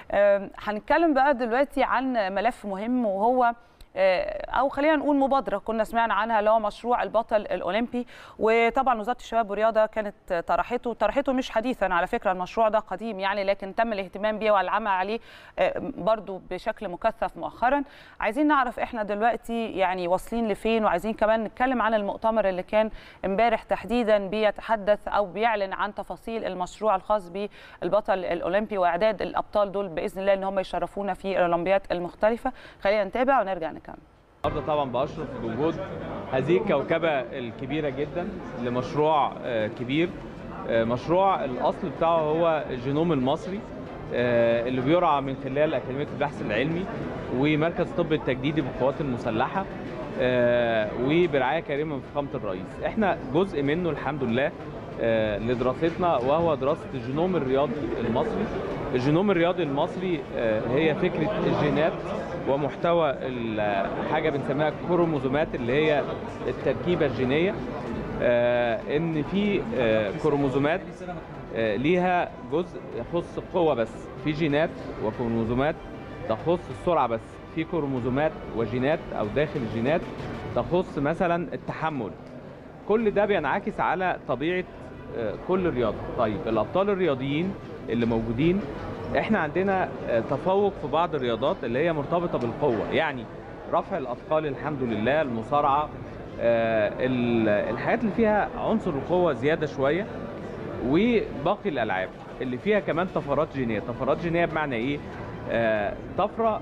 آم، هنتكلم بقى دلوقتي عن ملف مهم وهو آه، او خلينا نقول مبادره كنا سمعنا عنها اللي هو مشروع البطل الاولمبي وطبعا وزاره الشباب والرياضه كانت طرحته طرحته مش حديثا على فكره المشروع ده قديم يعني لكن تم الاهتمام بيه والعمل عليه آه، برضو بشكل مكثف مؤخرا عايزين نعرف احنا دلوقتي يعني واصلين لفين وعايزين كمان نتكلم عن المؤتمر اللي كان امبارح تحديدا بيتحدث او بيعلن عن تفاصيل المشروع الخاص بالبطل الاولمبي واعداد الابطال دول باذن الله ان هم يشرفونا في الاولمبياد المختلفه خلينا نتابع ونرجع نكمل النهارده طبعا بشرف بوجود هذه الكوكبه الكبيره جدا لمشروع آه، كبير آه، مشروع الاصل بتاعه هو الجينوم المصري آه، اللي بيرعى من خلال اكاديميه البحث العلمي ومركز الطب التجديدي بالقوات المسلحه آه، وبرعايه كريمه من فخامه الرئيس احنا جزء منه الحمد لله آه، لدراستنا وهو دراسه الجينوم الرياضي المصري الجينوم الرياضي المصري آه، هي فكره الجينات ومحتوى ال- حاجه بنسميها كروموزومات اللي هي التركيبه الجينيه آه، ان في آه، كروموزومات آه، ليها جزء يخص القوه بس في جينات وكروموزومات تخص السرعه بس في كروموزومات وجينات او داخل الجينات تخص مثلا التحمل كل ده بينعكس على طبيعه آه، كل رياضه طيب الابطال الرياضيين اللي موجودين احنا عندنا آه، تفوق في بعض الرياضات اللي هي مرتبطه بالقوه يعني رفع الاثقال الحمد لله المصارعه آه، ال- الحاجات اللي فيها عنصر القوه زياده شويه وباقي الالعاب اللي فيها كمان طفرات جينيه طفرات جينيه بمعنى ايه آه، طفره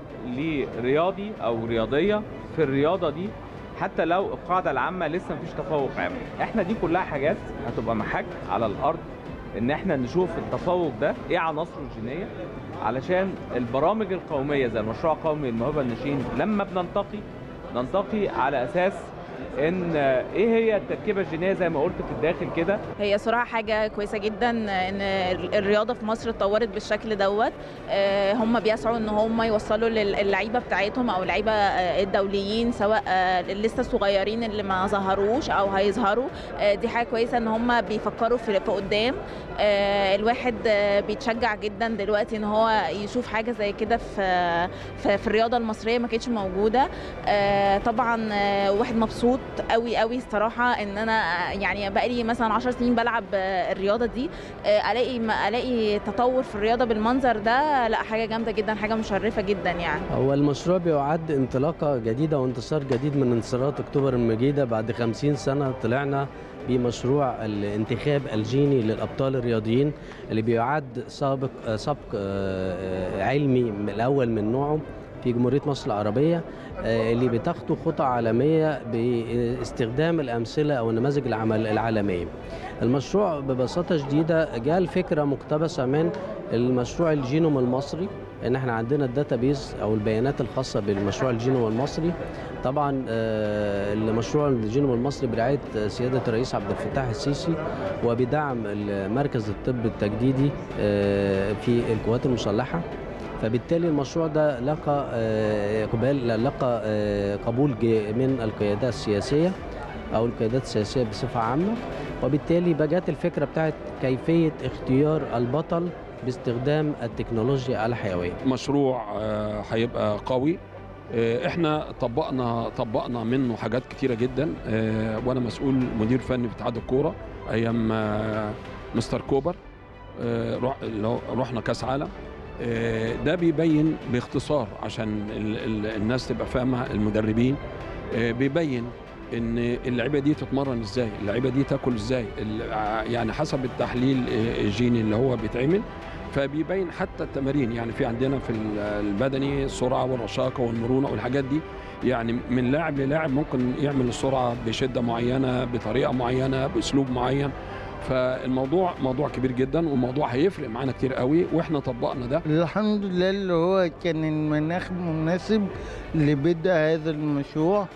لرياضي او رياضيه في الرياضه دي حتى لو القاعده العامه لسه مفيش تفوق عام احنا دي كلها حاجات هتبقى محك على الارض ان احنا نشوف التفوق ده ايه عناصره الجينيه علشان البرامج القوميه زي المشروع القومي للموهبه الناشئين لما بننتقي ننتقي على اساس ان آه، ايه هي التركيبه الجينيه زي ما قلت في الداخل كده هي صراحة حاجة كويسة جدا ان الرياضة في مصر اتطورت بالشكل دوت آه، هم بيسعوا ان هم يوصلوا للعيبة بتاعتهم او اللعيبة آه، الدوليين سواء آه، لسه الصغيرين اللي ما ظهروش او هيظهروا آه، دي حاجة كويسة ان هم بيفكروا في في قدام آه، الواحد آه، بيتشجع جدا دلوقتي ان هو يشوف حاجة زي كده في في في الرياضة المصرية ما كانتش موجودة آه، طبعا آه، واحد مبسوط قوي قوي الصراحه ان انا آه، يعني بقالي مثلا 10 سنين بلعب آه، الرياضه دي آه، الاقي ما الاقي تطور في الرياضه بالمنظر ده لا حاجه جامده جدا حاجه مشرفه جدا يعني هو المشروع بيعد انطلاقة جديدة وانتصار جديد من انتصارات أكتوبر المجيدة بعد خمسين سنة طلعنا بمشروع الانتخاب الجيني للأبطال الرياضيين اللي بيعد سابق آه، سبق آه، علمي من الأول من نوعه في جمهورية مصر العربية آه، اللي بتخطو خطى عالمية باستخدام الأمثلة أو النماذج العمل العالمية المشروع ببساطة شديدة جاء الفكرة مقتبسة من المشروع الجينوم المصري ان احنا عندنا الداتابيز او البيانات الخاصه بالمشروع الجينوم المصري طبعا آه، المشروع الجينوم المصري برعايه سياده الرئيس عبد الفتاح السيسي وبدعم مركز الطب التجديدي آه، في القوات المسلحه فبالتالي المشروع ده لقى آه، اقبال لقى آه، قبول ج- من القيادات السياسيه او القيادات السياسيه بصفه عامه وبالتالي بقت الفكره بتاعت كيفيه اختيار البطل باستخدام التكنولوجيا الحيويه مشروع آه، هيبقى قوي آه، احنا طبقنا طبقنا منه حاجات كتيره جدا آه، وانا مسؤول مدير فني في اتحاد الكوره ايام آه، مستر كوبر آه، روح- اللي هو رحنا كاس عالم آه، ده بيبين باختصار عشان ال- ال- الناس تبقى فاهمه المدربين آه، بيبين ان اللعيبه دي تتمرن ازاي اللعيبه دي تاكل ازاي ال- ع- يعني حسب التحليل آه، الجيني اللي هو بيتعمل فبيبين حتى التمارين يعني في عندنا في ال- البدني السرعه والرشاقه والمرونه والحاجات دي يعني من لاعب للاعب ممكن يعمل السرعه بشده معينه بطريقه معينه باسلوب معين فالموضوع موضوع كبير جدا والموضوع هيفرق معانا كتير قوي واحنا طبقنا ده الحمد لله اللي هو كان المناخ مناسب لبدء هذا المشروع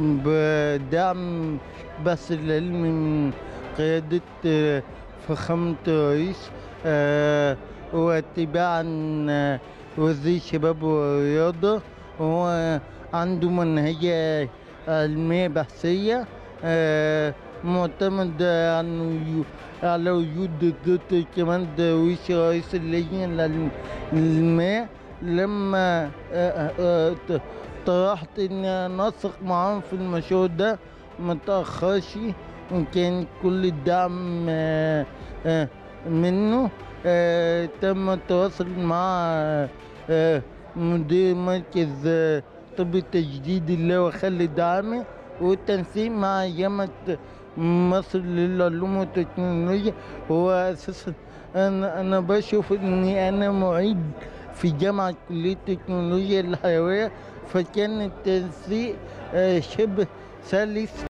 بدعم بس العلم من قيادة آه، فخامة الرئيس آه، واتباعا آه، وزير الشباب والرياضة هو عنده منهجية علمية بحثية آه، معتمد عن على وجود الدكتور كمان درويش رئيس اللجنة لل- للماء لما آه، آه، ت- طرحت اني انسق معاهم في المشروع ده ما تأخرش وكان كل الدعم آه، آه، منه آه، تم التواصل مع آه، مدير مركز آه، طب التجديد اللي هو خالد عامر والتنسيق مع جامعة مصر للعلوم والتكنولوجيا هو أساسا أنا أنا بشوف إني أنا معيد في جامعة كلية التكنولوجيا الحيوية فكان التنسيق آه، شبه سلس